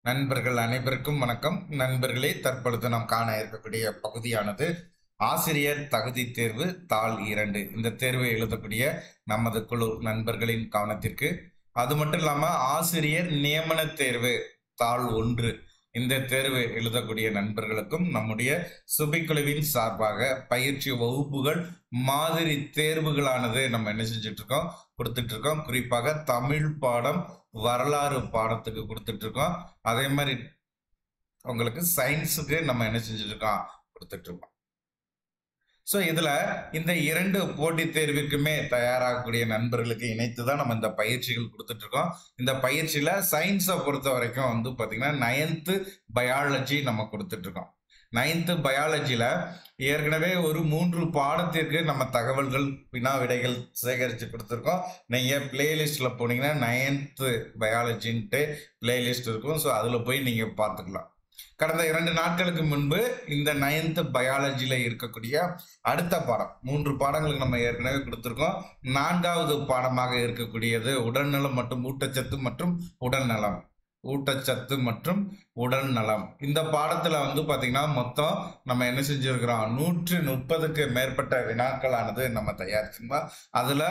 நண்பர்கள் அனைவருக்கும் வணக்கம் நண்பர்களே தற்பொழுது நாம் காண இருக்கக்கூடிய பகுதியானது ஆசிரியர் தகுதி தேர்வு தாள் இரண்டு இந்த தேர்வை எழுதக்கூடிய நமது குழு நண்பர்களின் கவனத்திற்கு அது மட்டும் இல்லாம ஆசிரியர் நியமன தேர்வு தாள் ஒன்று இந்த தேர்வு எழுதக்கூடிய நண்பர்களுக்கும் நம்முடைய சுபிக்குழுவின் சார்பாக பயிற்சி வகுப்புகள் மாதிரி தேர்வுகளானது நம்ம என்ன செஞ்சுட்டு இருக்கோம் கொடுத்துட்டு இருக்கோம் குறிப்பாக தமிழ் பாடம் வரலாறு பாடத்துக்கு கொடுத்துட்டு இருக்கோம் அதே மாதிரி உங்களுக்கு சயின்ஸுக்கு நம்ம என்ன செஞ்சுட்டு இருக்கோம் கொடுத்துட்டு இருக்கோம் ஸோ இதுல இந்த இரண்டு போட்டித் தேர்விற்குமே தயாராகக்கூடிய நண்பர்களுக்கு இணைத்து தான் நம்ம இந்த பயிற்சிகள் கொடுத்துட்டு இருக்கோம் இந்த பயிற்சியில சயின்ஸை பொறுத்த வரைக்கும் வந்து பாத்தீங்கன்னா நைன்த்து பயாலஜி நம்ம கொடுத்துட்டு இருக்கோம் நைன்த்து பயாலஜியில் ஏற்கனவே ஒரு மூன்று பாடத்திற்கு நம்ம தகவல்கள் வினா விடைகள் சேகரித்து கொடுத்துருக்கோம் நீங்கள் பிளேலிஸ்ட்டில் போனீங்கன்னா நைன்த்து பயாலஜின்ட்டு பிளேலிஸ்ட் இருக்கும் ஸோ அதில் போய் நீங்கள் பார்த்துக்கலாம் கடந்த இரண்டு நாட்களுக்கு முன்பு இந்த நைன்த்து பயாலஜியில் இருக்கக்கூடிய அடுத்த பாடம் மூன்று பாடங்களுக்கு நம்ம ஏற்கனவே கொடுத்துருக்கோம் நான்காவது பாடமாக இருக்கக்கூடியது உடல்நலம் மற்றும் ஊட்டச்சத்து மற்றும் உடல்நலம் ஊட்டச்சத்து மற்றும் உடல் நலம் இந்த பாடத்துல வந்து பாத்தீங்கன்னா மொத்தம் நம்ம என்ன செஞ்சிருக்கிறோம் நூற்று முப்பதுக்கு மேற்பட்ட வினாக்களானது நம்ம தயாரிச்சிருந்தோம் அதுல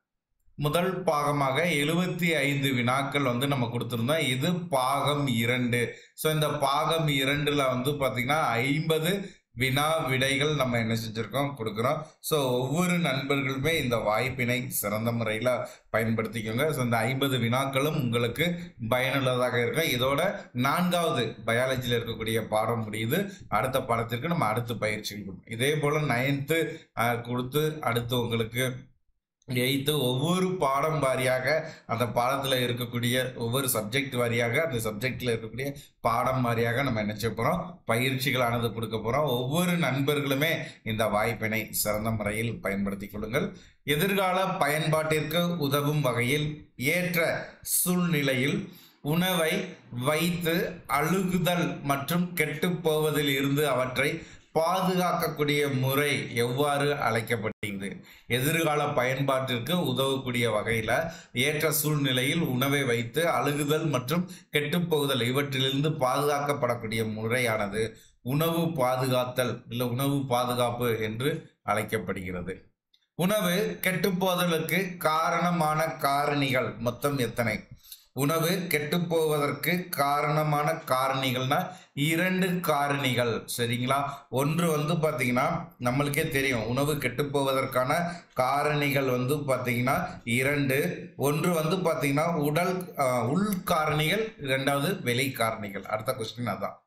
முதல் பாகமாக எழுபத்தி ஐந்து வினாக்கள் வந்து நம்ம கொடுத்துருந்தோம் இது பாகம் இரண்டு ஸோ இந்த பாகம் இரண்டுல வந்து பாத்தீங்கன்னா ஐம்பது வினா விடைகள் நம்ம என்ன செஞ்சிருக்கோம் கொடுக்குறோம் ஸோ ஒவ்வொரு நண்பர்களுமே இந்த வாய்ப்பினை சிறந்த முறையில் பயன்படுத்திக்கோங்க ஸோ இந்த ஐம்பது வினாக்களும் உங்களுக்கு பயனுள்ளதாக இருக்கும் இதோட நான்காவது பயாலஜியில் இருக்கக்கூடிய பாடம் முடியுது அடுத்த பாடத்திற்கு நம்ம அடுத்த பயிற்சிகள் கொடுப்போம் இதே போல் நைன்த்து கொடுத்து அடுத்து உங்களுக்கு எயித்து ஒவ்வொரு பாடம் வாரியாக அந்த பாடத்தில் இருக்கக்கூடிய ஒவ்வொரு சப்ஜெக்ட் வாரியாக அந்த சப்ஜெக்டில் இருக்கக்கூடிய பாடம் வாரியாக நம்ம என்ன செய்ய போகிறோம் பயிற்சிகளானது கொடுக்க போகிறோம் ஒவ்வொரு நண்பர்களுமே இந்த வாய்ப்பினை சிறந்த முறையில் பயன்படுத்திக் கொள்ளுங்கள் எதிர்கால பயன்பாட்டிற்கு உதவும் வகையில் ஏற்ற சூழ்நிலையில் உணவை வைத்து அழுகுதல் மற்றும் கெட்டுப் போவதில் இருந்து அவற்றை பாதுகாக்கக்கூடிய முறை எவ்வாறு அழைக்கப்படுகிறது எதிர்கால பயன்பாட்டிற்கு உதவக்கூடிய வகையில் ஏற்ற சூழ்நிலையில் உணவை வைத்து அழுகுதல் மற்றும் கெட்டுப்போகுதல் இவற்றிலிருந்து பாதுகாக்கப்படக்கூடிய முறையானது உணவு பாதுகாத்தல் இல்லை உணவு பாதுகாப்பு என்று அழைக்கப்படுகிறது உணவு கெட்டுப்போதலுக்கு காரணமான காரணிகள் மொத்தம் எத்தனை உணவு கெட்டுப்போவதற்கு காரணமான காரணிகள்னா இரண்டு காரணிகள் சரிங்களா ஒன்று வந்து பார்த்தீங்கன்னா நம்மளுக்கே தெரியும் உணவு கெட்டுப்போவதற்கான காரணிகள் வந்து பார்த்தீங்கன்னா இரண்டு ஒன்று வந்து பார்த்தீங்கன்னா உடல் உள் காரணிகள் இரண்டாவது வெளி காரணிகள் அடுத்த கொஸ்டின் அதான்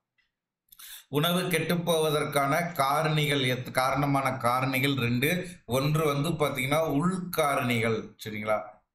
உணவு கெட்டுப்போவதற்கான காரணிகள் எத் காரணமான காரணிகள் ரெண்டு ஒன்று வந்து பார்த்தீங்கன்னா உள்காரணிகள் சரிங்களா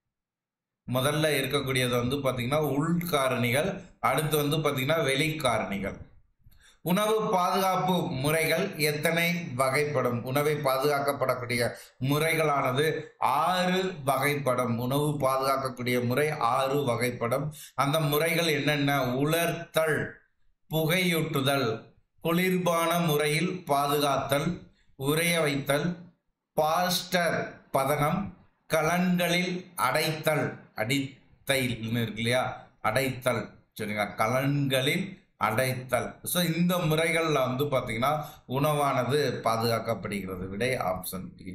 முதல்ல இருக்கக்கூடியது வந்து பார்த்தீங்கன்னா உள்காரணிகள் அடுத்து வந்து பார்த்தீங்கன்னா வெளிக்காரணிகள் உணவு பாதுகாப்பு முறைகள் எத்தனை வகைப்படும் உணவை பாதுகாக்கப்படக்கூடிய முறைகளானது ஆறு வகைப்படும் உணவு பாதுகாக்கக்கூடிய முறை ஆறு வகைப்படும் அந்த முறைகள் என்னென்ன உலர்த்தல் புகையூட்டுதல் குளிர்பான முறையில் பாதுகாத்தல் உறைய வைத்தல் பாஸ்டர் பதனம் கலன்களில் அடைத்தல் அடித்தைல் இருக்கு இல்லையா அடைத்தல் சரிங்களா கலன்களில் அடைத்தல் ஸோ இந்த முறைகளில் வந்து பார்த்தீங்கன்னா உணவானது பாதுகாக்கப்படுகிறது விடை ஆப்ஷன் டி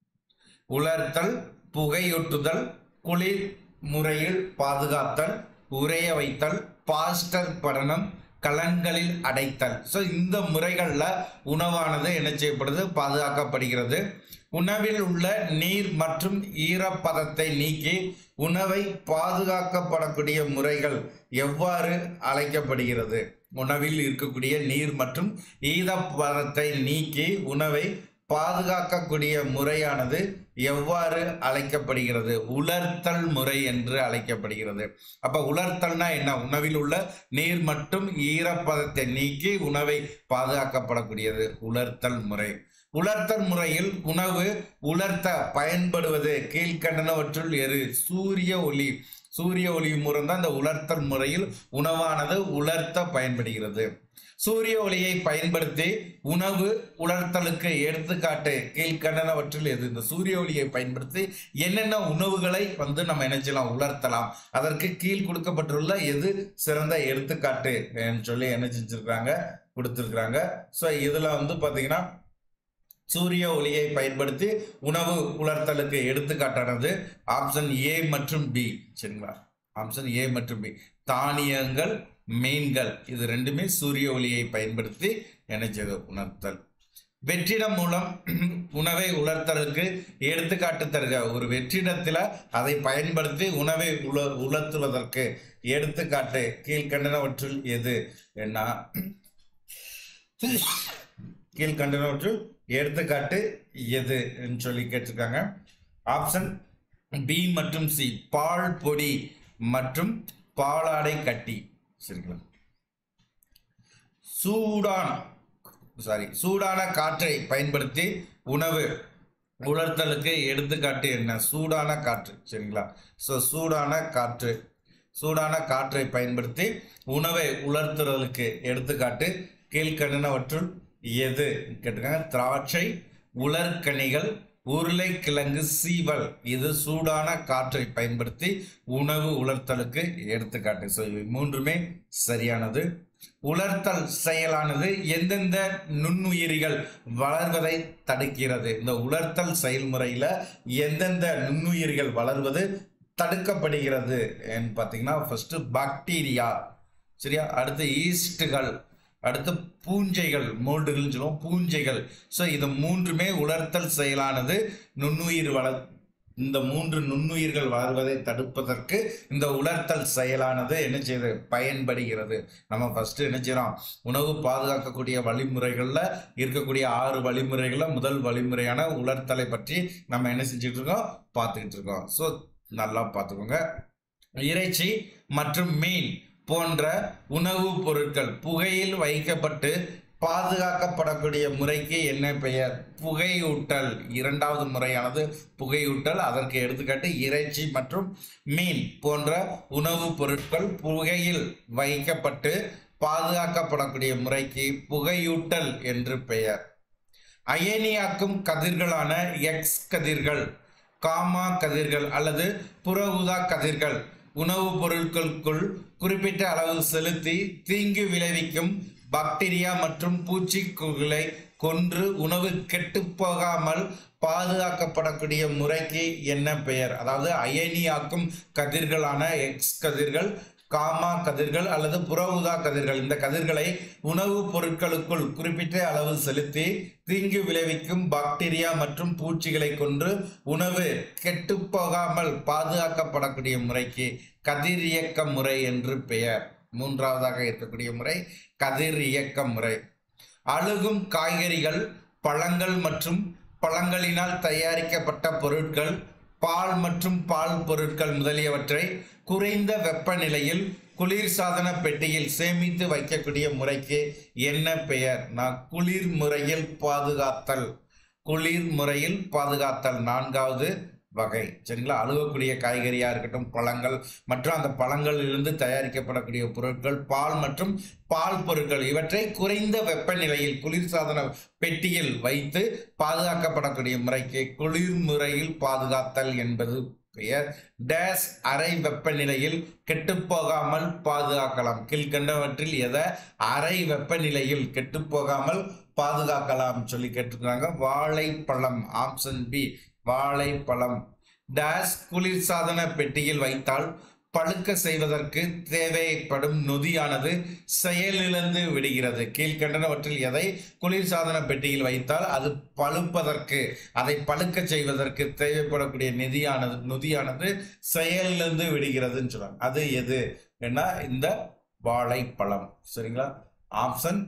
உலர்த்தல் புகையூட்டுதல் குளிர் முறையில் பாதுகாத்தல் உறைய வைத்தல் பாஸ்டர் படனம் கலன்களில் அடைத்தல் ஸோ இந்த முறைகளில் உணவானது என்ன செய்யப்படுது பாதுகாக்கப்படுகிறது உணவில் உள்ள நீர் மற்றும் ஈரப்பதத்தை நீக்கி உணவை பாதுகாக்கப்படக்கூடிய முறைகள் எவ்வாறு அழைக்கப்படுகிறது உணவில் இருக்கக்கூடிய நீர் மற்றும் ஈரப்பதத்தை நீக்கி உணவை பாதுகாக்கக்கூடிய முறையானது எவ்வாறு அழைக்கப்படுகிறது உலர்த்தல் முறை என்று அழைக்கப்படுகிறது அப்ப உலர்த்தல்னா என்ன உணவில் உள்ள நீர் மற்றும் ஈரப்பதத்தை நீக்கி உணவை பாதுகாக்கப்படக்கூடியது உலர்த்தல் முறை உலர்த்தல் முறையில் உணவு உலர்த்த பயன்படுவது கீழ்கண்டனவற்றுள் எரு சூரிய ஒளி சூரிய ஒளி மூலம் தான் இந்த உலர்த்தல் முறையில் உணவானது உலர்த்த பயன்படுகிறது சூரிய ஒளியை பயன்படுத்தி உணவு உலர்த்தலுக்கு எடுத்துக்காட்டு கீழ்கண்டனவற்றில் எது இந்த சூரிய ஒளியை பயன்படுத்தி என்னென்ன உணவுகளை வந்து நம்ம என்ன செய்யலாம் உலர்த்தலாம் அதற்கு கீழ் கொடுக்கப்பட்டுள்ள எது சிறந்த எடுத்துக்காட்டு ன்னு சொல்லி என்ன செஞ்சிருக்காங்க கொடுத்துருக்குறாங்க ஸோ இதுல வந்து பாத்தீங்கன்னா சூரிய ஒளியை பயன்படுத்தி உணவு உலர்த்தலுக்கு எடுத்துக்காட்டானது ஆப்ஷன் ஏ மற்றும் பி சரிங்களா ஆப்ஷன் ஏ மற்றும் பி தானியங்கள் மீன்கள் இது ரெண்டுமே சூரிய ஒளியை பயன்படுத்தி நினைச்சது உணர்த்தல் வெற்றிடம் மூலம் உணவை உலர்த்தலுக்கு எடுத்துக்காட்டு தருக ஒரு வெற்றிடத்துல அதை பயன்படுத்தி உணவை உல உலர்த்துவதற்கு எடுத்துக்காட்டு கீழ்கண்டனவற்றில் எது என்ன கீழ்கண்டனவற்றில் எடுத்துக்காட்டு எது சொல்லி கேட்டிருக்காங்க ஆப்ஷன் பி மற்றும் சி பால் பொடி மற்றும் பாலாடை கட்டி சரிங்களா சூடான் சாரி சூடான காற்றை பயன்படுத்தி உணவு உலர்த்தலுக்கு எடுத்துக்காட்டு என்ன சூடான காற்று சரிங்களா ஸோ சூடான காற்று சூடான காற்றை பயன்படுத்தி உணவை உலர்த்துறதுக்கு எடுத்துக்காட்டு கீழ்கண்டனவற்றுள் எது கேட்டிருக்காங்க திராட்சை உலர்கனிகள் உருளைக்கிழங்கு சீவல் இது சூடான காற்றை பயன்படுத்தி உணவு உலர்த்தலுக்கு எடுத்துக்காட்டு ஸோ இவை மூன்றுமே சரியானது உலர்த்தல் செயலானது எந்தெந்த நுண்ணுயிரிகள் வளர்வதை தடுக்கிறது இந்த உலர்த்தல் செயல்முறையில எந்தெந்த நுண்ணுயிரிகள் வளர்வது தடுக்கப்படுகிறது பார்த்தீங்கன்னா ஃபர்ஸ்ட் பாக்டீரியா சரியா அடுத்து ஈஸ்ட்டுகள் அடுத்து பூஞ்சைகள் மோல்டுகள்னு சொல்லுவோம் பூஞ்சைகள் ஸோ இது மூன்றுமே உலர்த்தல் செயலானது நுண்ணுயிர் வளர் இந்த மூன்று நுண்ணுயிர்கள் வளர்வதை தடுப்பதற்கு இந்த உலர்த்தல் செயலானது என்ன செய்யுது பயன்படுகிறது நம்ம ஃபர்ஸ்ட் என்ன செய்யறோம் உணவு பாதுகாக்கக்கூடிய வழிமுறைகள்ல இருக்கக்கூடிய ஆறு வழிமுறைகள்ல முதல் வழிமுறையான உலர்த்தலை பற்றி நம்ம என்ன செஞ்சுட்டு இருக்கோம் பார்த்துக்கிட்டு இருக்கோம் ஸோ நல்லா பார்த்துக்கோங்க இறைச்சி மற்றும் மீன் போன்ற உணவுப் பொருட்கள் புகையில் வைக்கப்பட்டு பாதுகாக்கப்படக்கூடிய முறைக்கு என்ன பெயர் புகையூட்டல் இரண்டாவது முறையானது புகையூட்டல் அதற்கு எடுத்துக்காட்டு இறைச்சி மற்றும் மீன் போன்ற உணவுப் பொருட்கள் புகையில் வைக்கப்பட்டு பாதுகாக்கப்படக்கூடிய முறைக்கு புகையூட்டல் என்று பெயர் அயனியாக்கும் கதிர்களான எக்ஸ் கதிர்கள் காமா கதிர்கள் அல்லது புற ஊதா கதிர்கள் உணவுப் பொருட்களுக்குள் குறிப்பிட்ட அளவு செலுத்தி தீங்கு விளைவிக்கும் பாக்டீரியா மற்றும் பூச்சிக்குகளை கொன்று உணவு கெட்டுப் போகாமல் பாதுகாக்கப்படக்கூடிய முறைக்கு என்ன பெயர் அதாவது அயனியாக்கும் கதிர்களான எக்ஸ் கதிர்கள் காமா கதிர்கள் அல்லது புற ஊதா கதிர்கள் இந்த கதிர்களை உணவுப் பொருட்களுக்குள் குறிப்பிட்ட அளவு செலுத்தி தீங்கு விளைவிக்கும் பாக்டீரியா மற்றும் பூச்சிகளை கொன்று உணவு கெட்டுப் போகாமல் பாதுகாக்கப்படக்கூடிய முறைக்கு கதிர் இயக்க முறை என்று பெயர் மூன்றாவதாக இருக்கக்கூடிய முறை கதிர் இயக்க முறை அழுகும் காய்கறிகள் பழங்கள் மற்றும் பழங்களினால் தயாரிக்கப்பட்ட பொருட்கள் பால் மற்றும் பால் பொருட்கள் முதலியவற்றை குறைந்த வெப்பநிலையில் குளிர்சாதன பெட்டியில் சேமித்து வைக்கக்கூடிய முறைக்கு என்ன பெயர் நான் குளிர் முறையில் பாதுகாத்தல் குளிர் முறையில் பாதுகாத்தல் நான்காவது வகை சரிங்களா அழுகக்கூடிய காய்கறியா இருக்கட்டும் பழங்கள் மற்றும் அந்த பழங்களிலிருந்து தயாரிக்கப்படக்கூடிய பொருட்கள் பால் மற்றும் பால் பொருட்கள் இவற்றை குறைந்த வெப்பநிலையில் குளிர்சாதன பெட்டியில் வைத்து பாதுகாக்கப்படக்கூடிய முறைக்கு குளிர் முறையில் பாதுகாத்தல் என்பது பெயர் டேஸ் அறை வெப்பநிலையில் கெட்டுப்போகாமல் பாதுகாக்கலாம் கீழ்கண்டவற்றில் எதை அறை வெப்பநிலையில் கெட்டுப்போகாமல் பாதுகாக்கலாம் சொல்லி கேட்டிருக்கிறாங்க வாழைப்பழம் ஆப்ஷன் பி வாழைப்பழம் டேஸ் குளிர்சாதன பெட்டியில் வைத்தால் பழுக்க செய்வதற்கு தேவைப்படும் நொதியானது செயலிழந்து விடுகிறது கீழ்கண்டனவற்றில் எதை குளிர்சாதன பெட்டியில் வைத்தால் அது பழுப்பதற்கு அதை பழுக்க செய்வதற்கு தேவைப்படக்கூடிய நிதியானது நொதியானது செயலிழந்து விடுகிறதுன்னு சொல்றாங்க அது எது என்ன இந்த வாழைப்பழம் சரிங்களா ஆப்ஷன்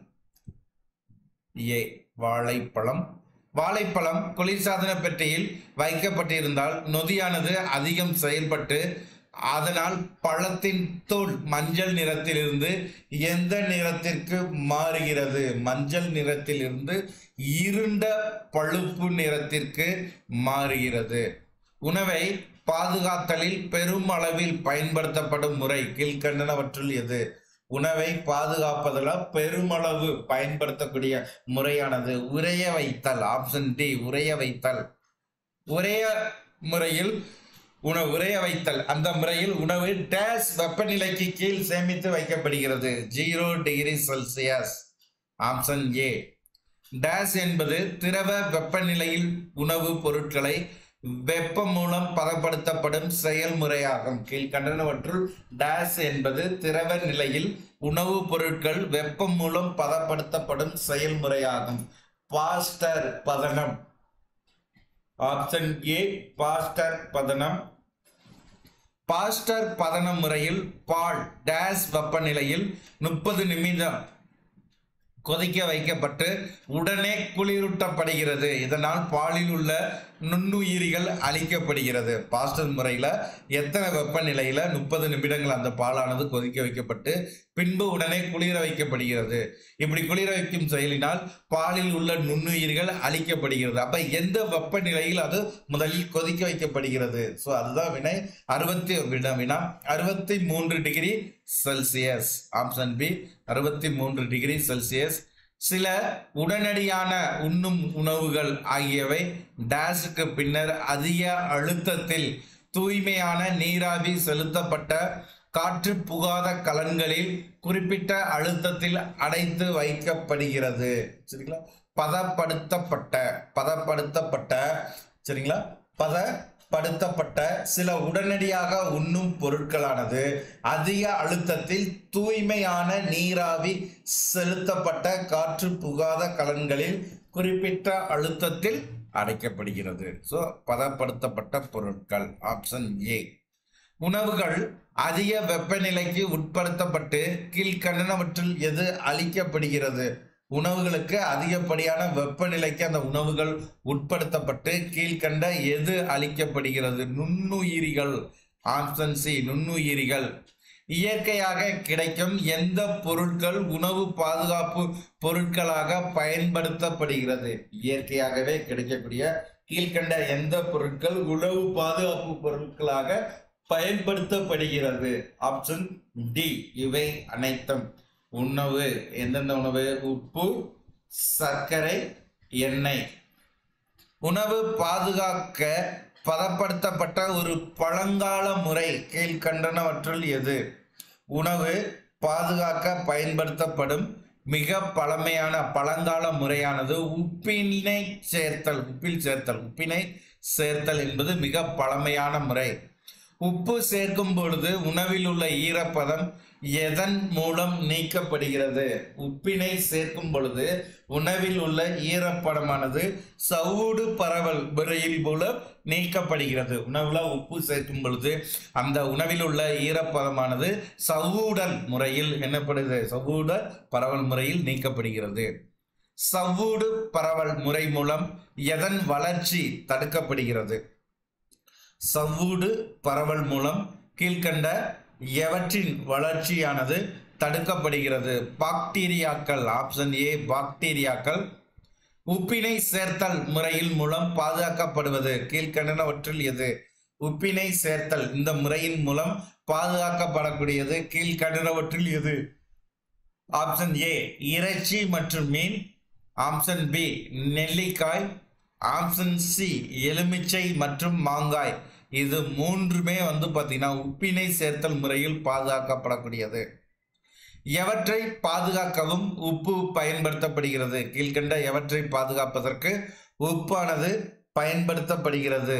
ஏ வாழைப்பழம் வாழைப்பழம் குளிர்சாதன பெட்டியில் வைக்கப்பட்டிருந்தால் நொதியானது அதிகம் செயல்பட்டு அதனால் பழத்தின் தோல் மஞ்சள் நிறத்திலிருந்து எந்த நிறத்திற்கு மாறுகிறது மஞ்சள் நிறத்திலிருந்து இருண்ட பழுப்பு நிறத்திற்கு மாறுகிறது உணவை பாதுகாத்தலில் பெரும் அளவில் பயன்படுத்தப்படும் முறை கீழ்கண்டனவற்றுள் எது உணவை பாதுகாப்பதில் பெருமளவு பயன்படுத்தக்கூடிய முறையானது உறைய வைத்தல் ஆப்ஷன் டி உறைய வைத்தல் உறைய முறையில் உணவு உறைய வைத்தல் அந்த முறையில் உணவு டேஸ் வெப்பநிலைக்கு கீழ் சேமித்து வைக்கப்படுகிறது zero degree Celsius option A டேஸ் என்பது திரவ வெப்பநிலையில் உணவு பொருட்களை வெப்பம் மூலம் பதப்படுத்தப்படும் செயல்முறையாகும் கீழ்கண்டனவற்றுள் டேஸ் என்பது திரவ நிலையில் உணவுப் பொருட்கள் வெப்பம் மூலம் பதப்படுத்தப்படும் செயல்முறையாகும் பாஸ்டர் பதனம் ஆப்ஷன் ஏ பாஸ்டர் பதனம் பாஸ்டர் பதன முறையில் பால் டேஸ் வெப்பநிலையில் முப்பது நிமிடம் கொதிக்க வைக்கப்பட்டு உடனே குளிரூட்டப்படுகிறது இதனால் பாலில் உள்ள நுண்ணுயிரிகள் அழிக்கப்படுகிறது பாஸ்டர் முறையில் எத்தனை வெப்பநிலையில் முப்பது நிமிடங்கள் அந்த பாலானது கொதிக்க வைக்கப்பட்டு பின்பு உடனே குளிர வைக்கப்படுகிறது இப்படி குளிர வைக்கும் செயலினால் பாலில் உள்ள நுண்ணுயிர்கள் அழிக்கப்படுகிறது அப்ப எந்த வெப்பநிலையில் அது முதலில் கொதிக்க வைக்கப்படுகிறது ஸோ அதுதான் வினை அறுபத்தி வினா வினா அறுபத்தி மூன்று டிகிரி செல்சியஸ் ஆப்ஷன் பி அறுபத்தி மூன்று டிகிரி செல்சியஸ் சில உடனடியான உண்ணும் உணவுகள் ஆகியவை டேஸுக்கு பின்னர் அதிக அழுத்தத்தில் தூய்மையான நீராவி செலுத்தப்பட்ட காற்று புகாத கலன்களில் குறிப்பிட்ட அழுத்தத்தில் அடைத்து வைக்கப்படுகிறது சரிங்களா பதப்படுத்தப்பட்ட பதப்படுத்தப்பட்ட சரிங்களா பதப்படுத்தப்பட்ட சில உடனடியாக உண்ணும் பொருட்களானது அதிக அழுத்தத்தில் தூய்மையான நீராவி செலுத்தப்பட்ட காற்று புகாத கலன்களில் குறிப்பிட்ட அழுத்தத்தில் அடைக்கப்படுகிறது ஸோ பதப்படுத்தப்பட்ட பொருட்கள் ஆப்ஷன் ஏ உணவுகள் அதிக வெப்பநிலைக்கு உட்படுத்தப்பட்டு கீழ்கண்டனவற்றில் எது அளிக்கப்படுகிறது உணவுகளுக்கு அதிகப்படியான வெப்பநிலைக்கு அந்த உணவுகள் உட்படுத்தப்பட்டு கீழ்கண்ட எது அளிக்கப்படுகிறது நுண்ணுயிரிகள் ஆப்ஷன் சி நுண்ணுயிரிகள் இயற்கையாக கிடைக்கும் எந்த பொருட்கள் உணவு பாதுகாப்பு பொருட்களாக பயன்படுத்தப்படுகிறது இயற்கையாகவே கிடைக்கக்கூடிய கீழ்கண்ட எந்த பொருட்கள் உணவு பாதுகாப்பு பொருட்களாக பயன்படுத்தப்படுகிறது ஆப்ஷன் டி இவை அனைத்தும் உணவு எந்தெந்த உணவு உப்பு சர்க்கரை எண்ணெய் உணவு பாதுகாக்க பதப்படுத்தப்பட்ட ஒரு பழங்கால முறை கீழ்கண்டனவற்றுள் எது உணவு பாதுகாக்க பயன்படுத்தப்படும் மிக பழமையான பழங்கால முறையானது உப்பினை சேர்த்தல் உப்பில் சேர்த்தல் உப்பினை சேர்த்தல் என்பது மிக பழமையான முறை உப்பு சேர்க்கும் பொழுது உணவில் உள்ள ஈரப்பதம் எதன் மூலம் நீக்கப்படுகிறது உப்பினை சேர்க்கும் பொழுது உணவில் உள்ள ஈரப்பதமானது சவுடு பரவல் முறையில் மூலம் நீக்கப்படுகிறது உணவுல உப்பு சேர்க்கும் பொழுது அந்த உணவில் உள்ள ஈரப்பதமானது சவுடல் முறையில் என்னப்படுது சவுடல் பரவல் முறையில் நீக்கப்படுகிறது சவ்வூடு பரவல் முறை மூலம் எதன் வளர்ச்சி தடுக்கப்படுகிறது சவ்வூடு பரவல் மூலம் கீழ்கண்ட எவற்றின் வளர்ச்சியானது தடுக்கப்படுகிறது பாக்டீரியாக்கள் ஆப்ஷன் ஏ பாக்டீரியாக்கள் உப்பினை சேர்த்தல் முறையில் மூலம் பாதுகாக்கப்படுவது கீழ்கண்டனவற்றில் எது உப்பினை சேர்த்தல் இந்த முறையின் மூலம் பாதுகாக்கப்படக்கூடியது கீழ்கண்டனவற்றில் எது ஆப்ஷன் ஏ இறைச்சி மற்றும் மீன் ஆப்ஷன் பி நெல்லிக்காய் ஆப்ஷன் சி எலுமிச்சை மற்றும் மாங்காய் இது மூன்றுமே வந்து பார்த்தீங்கன்னா உப்பினை சேர்த்தல் முறையில் பாதுகாக்கப்படக்கூடியது எவற்றை பாதுகாக்கவும் உப்பு பயன்படுத்தப்படுகிறது கீழ்கண்ட எவற்றை பாதுகாப்பதற்கு உப்பானது பயன்படுத்தப்படுகிறது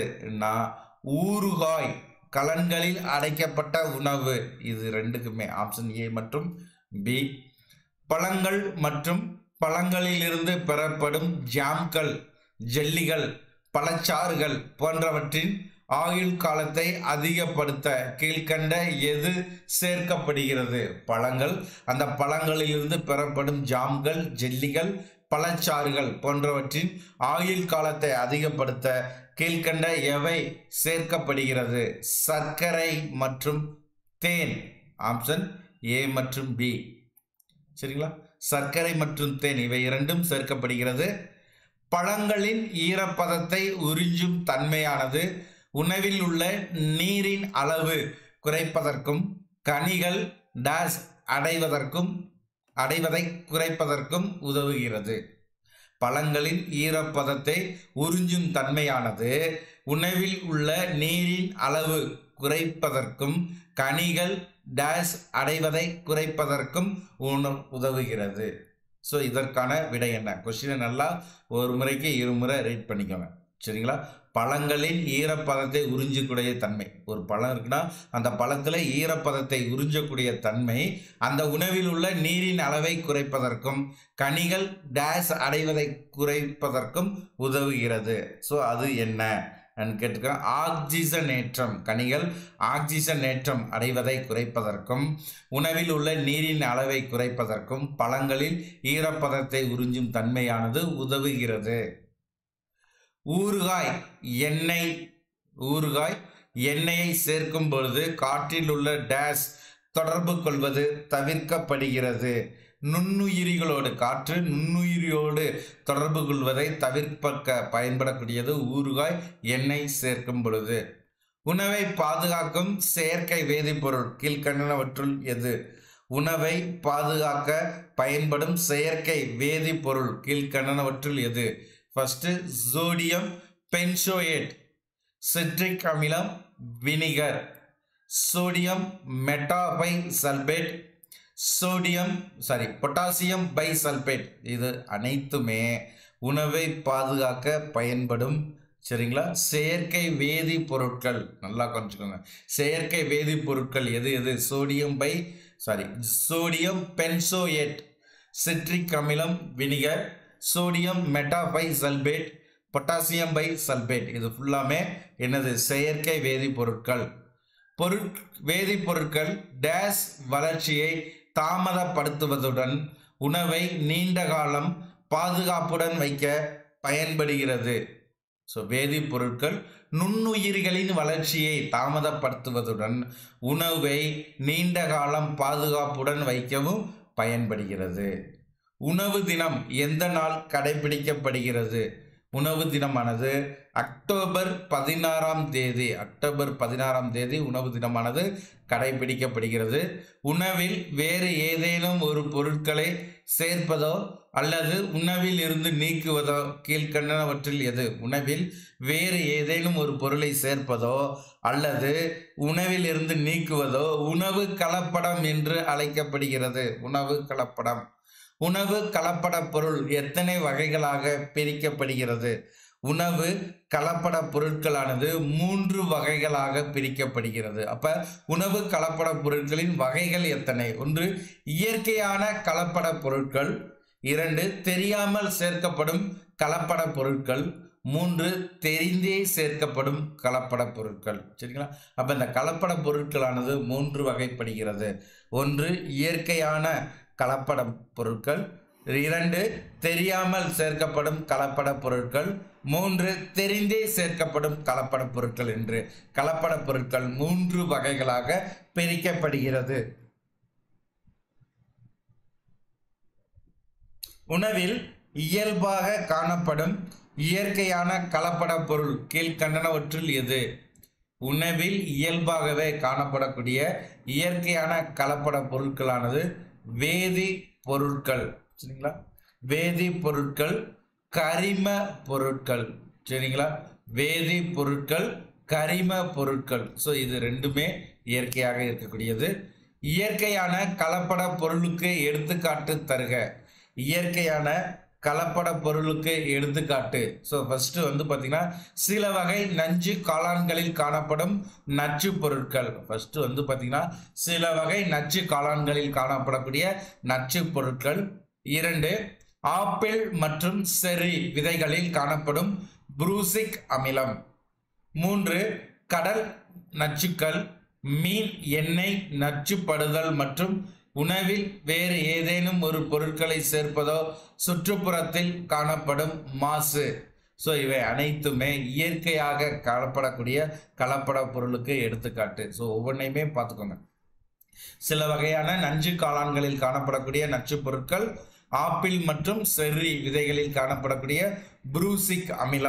ஊறுகாய் கலன்களில் அடைக்கப்பட்ட உணவு இது ரெண்டுக்குமே ஆப்ஷன் ஏ மற்றும் பி பழங்கள் மற்றும் பழங்களிலிருந்து பெறப்படும் ஜாம்கள் ஜெல்லிகள் பழச்சாறுகள் போன்றவற்றின் ஆயுள் காலத்தை அதிகப்படுத்த கீழ்கண்ட எது சேர்க்கப்படுகிறது பழங்கள் அந்த பழங்களிலிருந்து பெறப்படும் ஜாம்கள் ஜெல்லிகள் பழச்சாறுகள் போன்றவற்றின் ஆயுள் காலத்தை அதிகப்படுத்த கீழ்கண்ட எவை சேர்க்கப்படுகிறது சர்க்கரை மற்றும் தேன் ஆப்ஷன் ஏ மற்றும் பி சரிங்களா சர்க்கரை மற்றும் தேன் இவை இரண்டும் சேர்க்கப்படுகிறது பழங்களின் ஈரப்பதத்தை உறிஞ்சும் தன்மையானது உணவில் உள்ள நீரின் அளவு குறைப்பதற்கும் கனிகள் டேஸ் அடைவதற்கும் அடைவதை குறைப்பதற்கும் உதவுகிறது பழங்களின் ஈரப்பதத்தை உறிஞ்சும் தன்மையானது உணவில் உள்ள நீரின் அளவு குறைப்பதற்கும் கனிகள் டேஸ் அடைவதை குறைப்பதற்கும் உண உதவுகிறது ஸோ இதற்கான விடை என்ன கொஸ்டினை நல்லா ஒரு முறைக்கு இருமுறை ரீட் பண்ணிக்கோங்க சரிங்களா பழங்களின் ஈரப்பதத்தை உறிஞ்சக்கூடிய தன்மை ஒரு பழம் இருக்குன்னா அந்த பழத்தில் ஈரப்பதத்தை உறிஞ்சக்கூடிய தன்மை அந்த உணவில் உள்ள நீரின் அளவை குறைப்பதற்கும் கனிகள் டேஸ் அடைவதை குறைப்பதற்கும் உதவுகிறது ஸோ அது என்ன கேட்டுக்க ஆக்சிஜனேற்றம் கனிகள் ஆக்சிஜனேற்றம் அடைவதை குறைப்பதற்கும் உணவில் உள்ள நீரின் அளவை குறைப்பதற்கும் பழங்களில் ஈரப்பதத்தை உறிஞ்சும் தன்மையானது உதவுகிறது ஊறுகாய் எண்ணெய் ஊறுகாய் எண்ணெயை சேர்க்கும் பொழுது காற்றில் உள்ள டேஸ் தொடர்பு கொள்வது தவிர்க்கப்படுகிறது நுண்ணுயிரிகளோடு காற்று நுண்ணுயிரியோடு தொடர்பு கொள்வதை தவிர்க்க பயன்படக்கூடியது ஊறுகாய் எண்ணெய் சேர்க்கும் பொழுது உணவை பாதுகாக்கும் செயற்கை வேதிப்பொருள் கீழ்கண்டனவற்றுள் எது உணவை பாதுகாக்க பயன்படும் செயற்கை வேதிப்பொருள் கீழ்கண்டனவற்றுள் எது ஃபர்ஸ்ட் சோடியம் பென்சோயேட் சிட்ரிக் அமிலம் vinegar sodium metabisulphate sodium sorry potassium bisulphate இது அனைத்துமே உணவை பாதுகாக்க பயன்படும் சரிங்களா செயற்கை வேதிப்பொருட்கள் நல்லா கொஞ்சிக்கோங்க செயற்கை வேதிப்பொருட்கள் எது எது sodium bi sorry sodium benzoate citric அமிலம் vinegar sodium metabisulphate potassium bisulphate இது ஃபுல்லாமே என்னது செயற்கை வேதிப்பொருட்கள் பொருட் வேதிப்பொருட்கள் டேஸ் வளர்ச்சியை தாமதப்படுத்துவதுடன் உணவை நீண்ட காலம் பாதுகாப்புடன் வைக்க பயன்படுகிறது ஸோ வேதிப்பொருட்கள் நுண்ணுயிர்களின் வளர்ச்சியை தாமதப்படுத்துவதுடன் உணவை நீண்ட காலம் பாதுகாப்புடன் வைக்கவும் பயன்படுகிறது உணவு தினம் எந்த நாள் கடைபிடிக்கப்படுகிறது உணவு தினமானது அக்டோபர் பதினாறாம் தேதி அக்டோபர் பதினாறாம் தேதி உணவு தினமானது கடைபிடிக்கப்படுகிறது உணவில் வேறு ஏதேனும் ஒரு பொருட்களை சேர்ப்பதோ அல்லது உணவில் இருந்து நீக்குவதோ கீழ்கண்டனவற்றில் எது உணவில் வேறு ஏதேனும் ஒரு பொருளை சேர்ப்பதோ அல்லது உணவில் இருந்து நீக்குவதோ உணவு கலப்படம் என்று அழைக்கப்படுகிறது உணவு கலப்படம் உணவு கலப்பட பொருள் எத்தனை வகைகளாக பிரிக்கப்படுகிறது உணவு கலப்பட பொருட்களானது மூன்று வகைகளாக பிரிக்கப்படுகிறது அப்ப உணவு கலப்பட பொருட்களின் வகைகள் எத்தனை ஒன்று இயற்கையான கலப்பட பொருட்கள் இரண்டு தெரியாமல் சேர்க்கப்படும் கலப்பட பொருட்கள் மூன்று தெரிந்தே சேர்க்கப்படும் கலப்பட பொருட்கள் சரிங்களா அப்ப இந்த கலப்பட பொருட்களானது மூன்று வகைப்படுகிறது ஒன்று இயற்கையான கலப்பட பொருட்கள் இரண்டு தெரியாமல் சேர்க்கப்படும் கலப்பட பொருட்கள் மூன்று தெரிந்தே சேர்க்கப்படும் கலப்பட பொருட்கள் என்று கலப்பட பொருட்கள் மூன்று வகைகளாக பிரிக்கப்படுகிறது உணவில் இயல்பாக காணப்படும் இயற்கையான கலப்பட பொருள் கீழ்கண்டனவற்றில் எது உணவில் இயல்பாகவே காணப்படக்கூடிய இயற்கையான கலப்பட பொருட்களானது வேதி பொருட்கள் சரிங்களா வேதி பொருட்கள் கரிம பொருட்கள் சரிங்களா வேதி பொருட்கள் கரிம பொருட்கள் ஸோ இது ரெண்டுமே இயற்கையாக இருக்கக்கூடியது இயற்கையான கலப்பட பொருளுக்கு எடுத்துக்காட்டு தருக இயற்கையான கலப்பட பொருளுக்கு எடுத்துக்காட்டு ஸோ ஃபர்ஸ்ட் வந்து பார்த்தீங்கன்னா சில வகை நஞ்சு காளான்களில் காணப்படும் நச்சு பொருட்கள் ஃபர்ஸ்ட் வந்து பார்த்தீங்கன்னா சில வகை நச்சு காளான்களில் காணப்படக்கூடிய நச்சு பொருட்கள் இரண்டு ஆப்பிள் மற்றும் செர்ரி விதைகளில் காணப்படும் புரூசிக் அமிலம் மூன்று கடல் நச்சுக்கள் மீன் எண்ணெய் நச்சுப்படுதல் மற்றும் உணவில் வேறு ஏதேனும் ஒரு பொருட்களை சேர்ப்பதோ சுற்றுப்புறத்தில் காணப்படும் மாசு ஸோ இவை அனைத்துமே இயற்கையாக காணப்படக்கூடிய கலப்பட பொருளுக்கு எடுத்துக்காட்டு ஸோ ஒவ்வொன்றையுமே பார்த்துக்கோங்க சில வகையான நஞ்சு காளான்களில் காணப்படக்கூடிய நச்சு பொருட்கள் ஆப்பிள் மற்றும் செர்ரி விதைகளில் காணப்படக்கூடிய புரூசிக் அமிலம்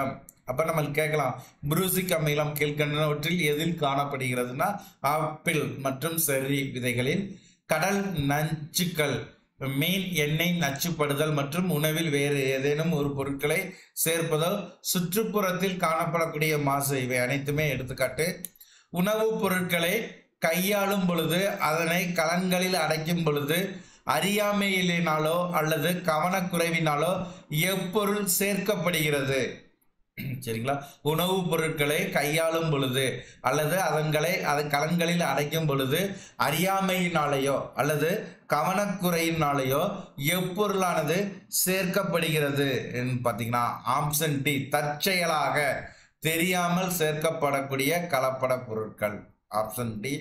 அப்ப நம்ம கேட்கலாம் புரூசிக் அமிலம் கீழ்கண்டனவற்றில் எதில் காணப்படுகிறதுனா ஆப்பிள் மற்றும் செர்ரி விதைகளில் கடல் நச்சுக்கள் மீன் எண்ணெய் நச்சுப்படுதல் மற்றும் உணவில் வேறு ஏதேனும் ஒரு பொருட்களை சேர்ப்பதோ சுற்றுப்புறத்தில் காணப்படக்கூடிய மாசு இவை அனைத்துமே எடுத்துக்காட்டு உணவுப் பொருட்களை கையாளும் பொழுது அதனை கலன்களில் அடைக்கும் பொழுது அறியாமையினாலோ அல்லது கவனக்குறைவினாலோ எப்பொருள் சேர்க்கப்படுகிறது சரிங்களா உணவுப் பொருட்களை கையாளும் பொழுது அல்லது அதன்களை அதன் கலன்களில் அடைக்கும் பொழுது அறியாமையினாலேயோ அல்லது கவனக்குறையினாலேயோ எப்பொருளானது சேர்க்கப்படுகிறது பார்த்தீங்கன்னா ஆப்ஷன் டி தற்செயலாக தெரியாமல் சேர்க்கப்படக்கூடிய கலப்பட பொருட்கள் ஆப்ஷன் டி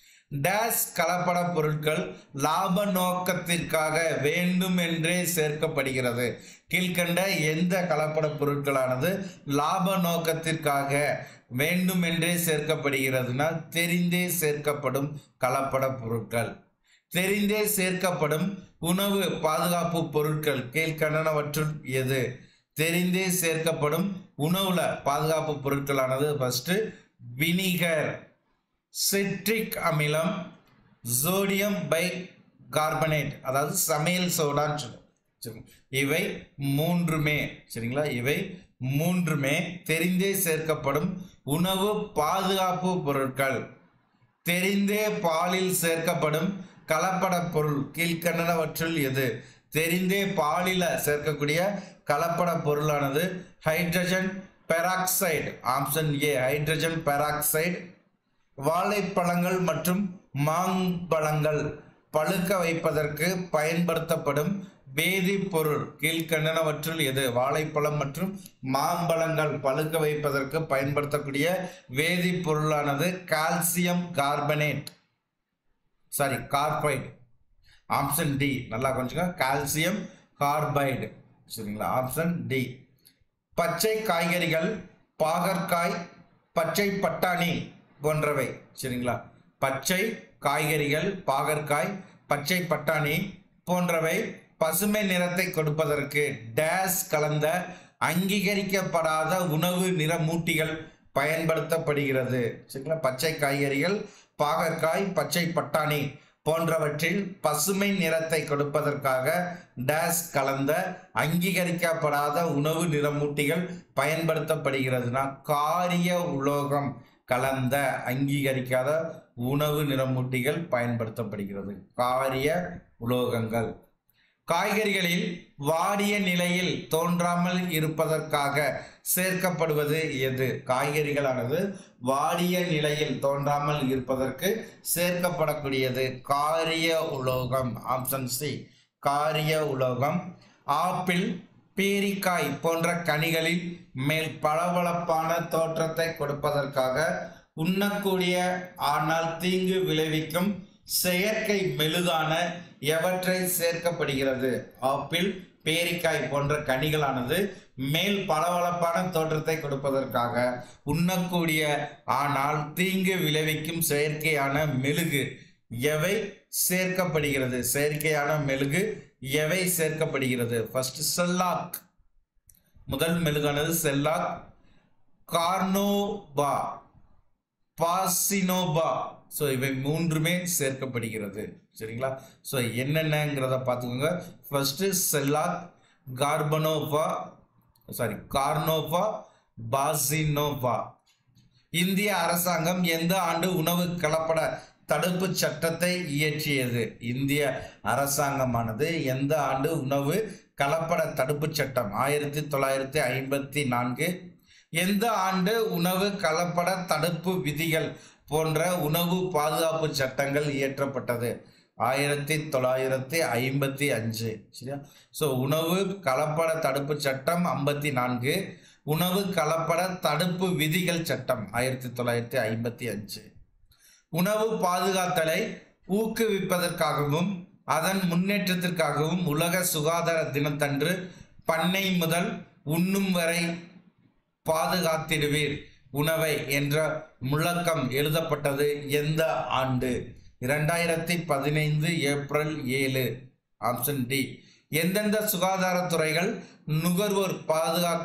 டேஸ் கலப்பட பொருட்கள் லாப நோக்கத்திற்காக வேண்டும் என்றே சேர்க்கப்படுகிறது கீழ்கண்ட எந்த கலப்பட பொருட்களானது லாப நோக்கத்திற்காக வேண்டும் என்றே சேர்க்கப்படுகிறதுனா தெரிந்தே சேர்க்கப்படும் கலப்பட பொருட்கள் தெரிந்தே சேர்க்கப்படும் உணவு பாதுகாப்பு பொருட்கள் கீழ்கண்டனவற்றுள் எது தெரிந்தே சேர்க்கப்படும் உணவுல பாதுகாப்பு பொருட்களானது ஃபர்ஸ்ட் வினிகர் சிட்ரிக் அமிலம் சோடியம் பை கார்பனேட் அதாவது சமையல் சோடான்னு சொல்லுவோம் சரி இவை மூன்றுமே சரிங்களா இவை மூன்றுமே தெரிந்தே சேர்க்கப்படும் உணவு பாதுகாப்பு பொருட்கள் தெரிந்தே பாலில் சேர்க்கப்படும் கலப்பட பொருள் கீழ்கண்டனவற்றுள் எது தெரிந்தே பாலில சேர்க்கக்கூடிய கலப்பட பொருளானது hydrogen peroxide option A hydrogen peroxide வாழைப்பழங்கள் மற்றும் மாம்பழங்கள் பழுக்க வைப்பதற்கு பயன்படுத்தப்படும் வேதிப்பொருள் கீழ்கண்டனவற்றுள் எது வாழைப்பழம் மற்றும் மாம்பழங்கள் பழுக்க வைப்பதற்கு பயன்படுத்தக்கூடிய வேதிப்பொருளானது calcium carbonate sorry carbide option D நல்லா கொஞ்சம் கால்சியம் கார்பைடு சரிங்களா ஆப்ஷன் டி பச்சை காய்கறிகள் பாகற்காய் பச்சை பட்டாணி போன்றவை சரிங்களா பச்சை காய்கறிகள் பாகற்காய் பச்சை பட்டாணி போன்றவை பசுமை நிறத்தை கொடுப்பதற்கு டேஸ் கலந்த அங்கீகரிக்கப்படாத உணவு நிறமூட்டிகள் பயன்படுத்தப்படுகிறது சரிங்களா பச்சை காய்கறிகள் பாகற்காய் பச்சை பட்டாணி போன்றவற்றில் பசுமை நிறத்தை கொடுப்பதற்காக டேஸ் கலந்த அங்கீகரிக்கப்படாத உணவு நிறமூட்டிகள் பயன்படுத்தப்படுகிறதுனா காரிய உலோகம் கலந்த அங்கீகரிக்காத உணவு நிறமூட்டிகள் பயன்படுத்தப்படுகிறது காரிய உலோகங்கள் காய்கறிகளில் வாடிய நிலையில் தோன்றாமல் இருப்பதற்காக சேர்க்கப்படுவது எது காய்கறிகளானது வாடிய நிலையில் தோன்றாமல் இருப்பதற்கு சேர்க்கப்படக்கூடியது காரிய உலோகம் ஆப்ஷன் சி காரிய உலோகம் ஆப்பிள் பேரிக்காய் போன்ற கனிகளில் மேல் பளபளப்பான தோற்றத்தை கொடுப்பதற்காக உண்ணக்கூடிய ஆனால் தீங்கு விளைவிக்கும் செயற்கை மெழுகான எவற்றை சேர்க்கப்படுகிறது ஆப்பிள் பேரிக்காய் போன்ற கனிகளானது மேல் பளபளப்பான தோற்றத்தை கொடுப்பதற்காக உண்ணக்கூடிய ஆனால் தீங்கு விளைவிக்கும் செயற்கையான மெழுகு எவை சேர்க்கப்படுகிறது செயற்கையான மெழுகு எவை சேர்க்கப்படுகிறது ஃபர்ஸ்ட் செல்லாக் முதல் மெழுகானது செல்லாக் கார்னோபா பாசினோபா ஸோ இவை மூன்றுமே சேர்க்கப்படுகிறது சரிங்களா ஸோ என்னென்னங்கிறத பார்த்துக்கோங்க ஃபர்ஸ்ட் செல்லாக் கார்பனோபா சாரி கார்னோபா பாசினோபா இந்திய அரசாங்கம் எந்த ஆண்டு உணவு கலப்பட தடுப்பு சட்டத்தை இயற்றியது இந்திய அரசாங்கமானது எந்த ஆண்டு உணவு கலப்பட தடுப்பு சட்டம் ஆயிரத்தி தொள்ளாயிரத்தி ஐம்பத்தி நான்கு எந்த ஆண்டு உணவு கலப்பட தடுப்பு விதிகள் போன்ற உணவு பாதுகாப்பு சட்டங்கள் இயற்றப்பட்டது ஆயிரத்தி தொள்ளாயிரத்தி ஐம்பத்தி அஞ்சு சரியா ஸோ உணவு கலப்பட தடுப்பு சட்டம் ஐம்பத்தி நான்கு உணவு கலப்பட தடுப்பு விதிகள் சட்டம் ஆயிரத்தி தொள்ளாயிரத்தி ஐம்பத்தி அஞ்சு உணவு பாதுகாத்தலை ஊக்குவிப்பதற்காகவும் அதன் முன்னேற்றத்திற்காகவும் உலக சுகாதார தினத்தன்று பண்ணை முதல் உண்ணும் வரை பாதுகாத்திடுவீர் உணவை என்ற முழக்கம் எழுதப்பட்டது எந்த ஆண்டு இரண்டாயிரத்தி பதினைந்து ஏப்ரல் ஏழு ஆப்ஷன் டி எந்தெந்த சுகாதாரத்துறைகள் நுகர்வோர் பாதுகா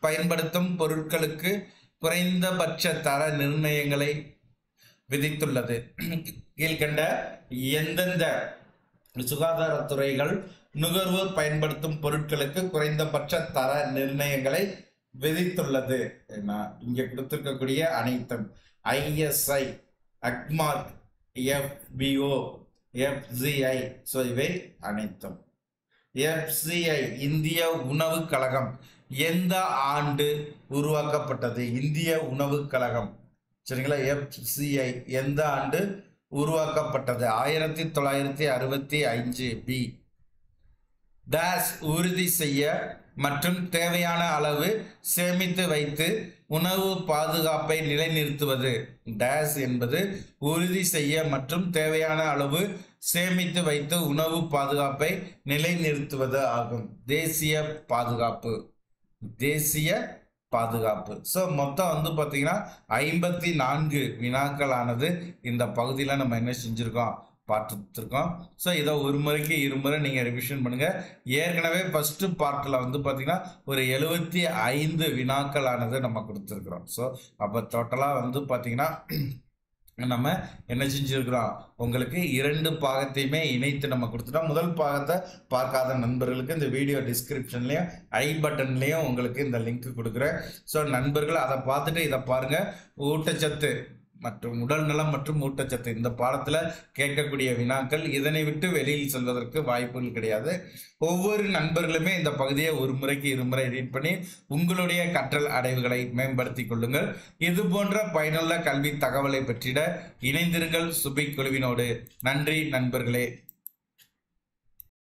பயன்படுத்தும் பொருட்களுக்கு குறைந்தபட்ச தர நிர்ணயங்களை விதித்துள்ளது கீழ்கண்ட எந்தெந்த சுகாதாரத்துறைகள் நுகர்வோர் பயன்படுத்தும் பொருட்களுக்கு குறைந்தபட்ச தர நிர்ணயங்களை விதித்துள்ளது ஏன்னா இங்க கொடுத்திருக்கக்கூடிய அனைத்தும் ISI Agmark FPO FCI so இவை அனைத்தும் எஃப்சிஐ இந்திய உணவு கழகம் எந்த ஆண்டு உருவாக்கப்பட்டது இந்திய உணவு கழகம் சரிங்களா எஃப்சிஐ எந்த ஆண்டு உருவாக்கப்பட்டது ஆயிரத்தி தொள்ளாயிரத்தி அறுபத்தி அஞ்சு பி டேஷ் உறுதி செய்ய மற்றும் தேவையான அளவு சேமித்து வைத்து உணவு பாதுகாப்பை நிலைநிறுத்துவது டேஷ் என்பது உறுதி செய்ய மற்றும் தேவையான அளவு சேமித்து வைத்து உணவு பாதுகாப்பை நிலைநிறுத்துவது ஆகும் தேசிய பாதுகாப்பு தேசிய பாதுகாப்பு ஸோ மொத்தம் வந்து பார்த்தீங்கன்னா ஐம்பத்தி நான்கு வினாக்களானது இந்த பகுதியில் நம்ம என்ன செஞ்சுருக்கோம் பார்த்துருக்கோம் ஸோ இதை ஒரு முறைக்கு இருமுறை நீங்கள் ரிவிஷன் பண்ணுங்கள் ஏற்கனவே ஃபஸ்ட்டு பார்ட்டில் வந்து பார்த்தீங்கன்னா ஒரு எழுபத்தி ஐந்து வினாக்களானது நம்ம கொடுத்துருக்குறோம் ஸோ அப்போ டோட்டலாக வந்து பார்த்தீங்கன்னா நம்ம என்ன செஞ்சுருக்கிறோம் உங்களுக்கு இரண்டு பாகத்தையுமே இணைத்து நம்ம கொடுத்துட்டோம் முதல் பாகத்தை பார்க்காத நண்பர்களுக்கு இந்த வீடியோ டிஸ்கிரிப்ஷன்லேயும் ஐ பட்டன்லேயும் உங்களுக்கு இந்த லிங்க் கொடுக்குறேன் ஸோ நண்பர்கள் அதை பார்த்துட்டு இதை பாருங்கள் ஊட்டச்சத்து மற்றும் உடல் நலம் மற்றும் ஊட்டச்சத்து இந்த பாடத்தில் கேட்கக்கூடிய வினாக்கள் இதனை விட்டு வெளியில் செல்வதற்கு வாய்ப்புகள் கிடையாது ஒவ்வொரு நண்பர்களுமே இந்த பகுதியை ஒரு முறைக்கு இருமுறை ரீட் பண்ணி உங்களுடைய கற்றல் அடைவுகளை மேம்படுத்திக் கொள்ளுங்கள் இது போன்ற பயனுள்ள கல்வி தகவலை பெற்றிட இணைந்திருங்கள் சுபி குழுவினோடு நன்றி நண்பர்களே